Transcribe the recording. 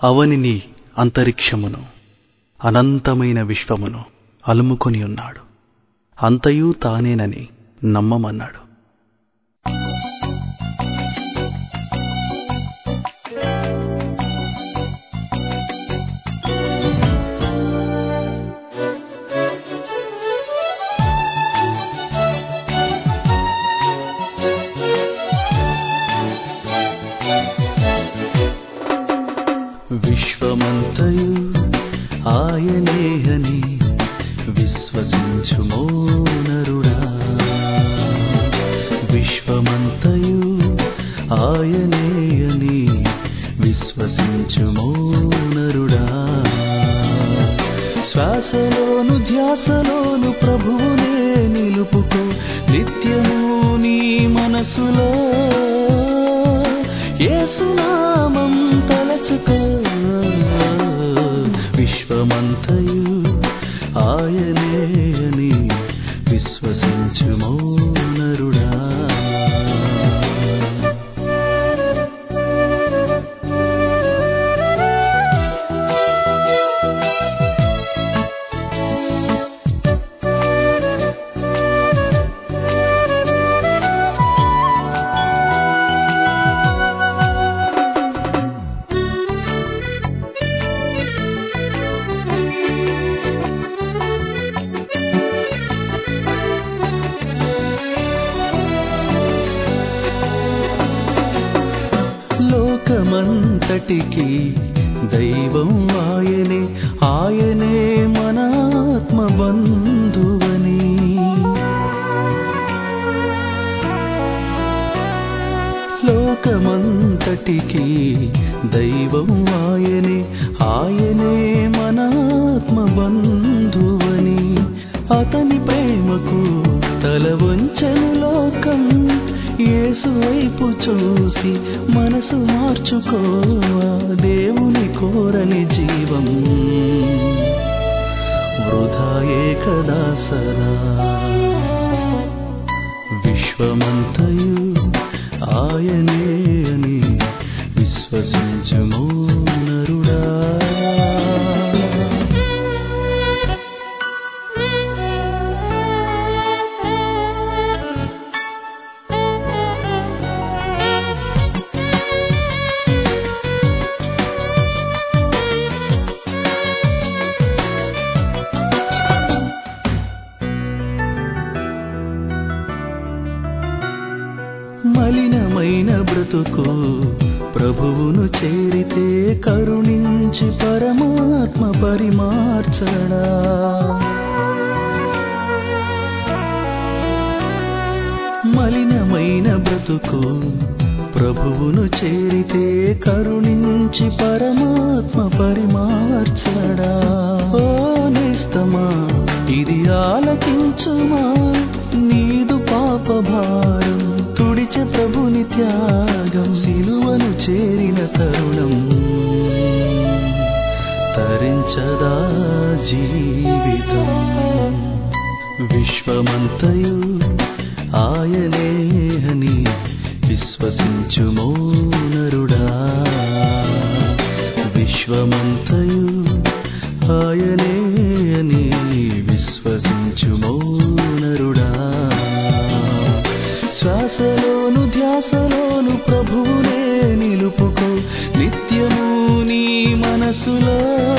అవనిని అంతరిక్షమును అనంతమైన విశ్వమును అలుముకొని ఉన్నాడు అంతయు తానేనని నమ్మమన్నాడు విశ్వమంతయు ఆయనే అని విశ్వసించుమో నరుడా విశ్వమంతయు ఆయనే అని విశ్వసించుమో నరుడా శ్వాసలోను ధ్యాసలోను ప్రభువునే నిలుపుకో నిత్యము నీ మనసులో యేసునామం తలచుకో విశ్వమంతయు ఆయనే అని విశ్వసించుమో నరుడా లోకమంతటికి దైవం ఆయనే ఆయనే మన ఆత్మ బంధువని లోకమంతటికి దైవం ఆయనే ఆయనే మన ఆత్మ బంధువని అతని ప్రేమకు తల వంచను లోకం యేసు వైపు చూసి మనసు మార్చుకోవా దేవుని కోరని జీవం వృధాయే కదా సరా విశ్వమంతయు ఆయనే అని విశ్వసించుమో నరుడా మలినమైన బ్రతుకు ప్రభువును చేరితే కరుణించి పరమాత్మ పరిమార్చడా మలినమైన బ్రతుకు ప్రభువును చేరితే కరుణించి పరమాత్మ పరిమార్చడా ఓ నేస్తమా ఇది ఆలకించుమా నీదు పాప భారం తుడిచె ప్రభుని త్యాగం సిలువను చేరిన తరుణం తరించదా జీవితం విశ్వమంతయు ఆయనే అని విశ్వసించుమో నరుడా విశ్వమంతయు ఆయనే అని విశ్వసించుమో నరుడా శ్వాసలోను ధ్యాసలోను ప్రభువునే నిలుపుకో నిత్యము నీ మనసులో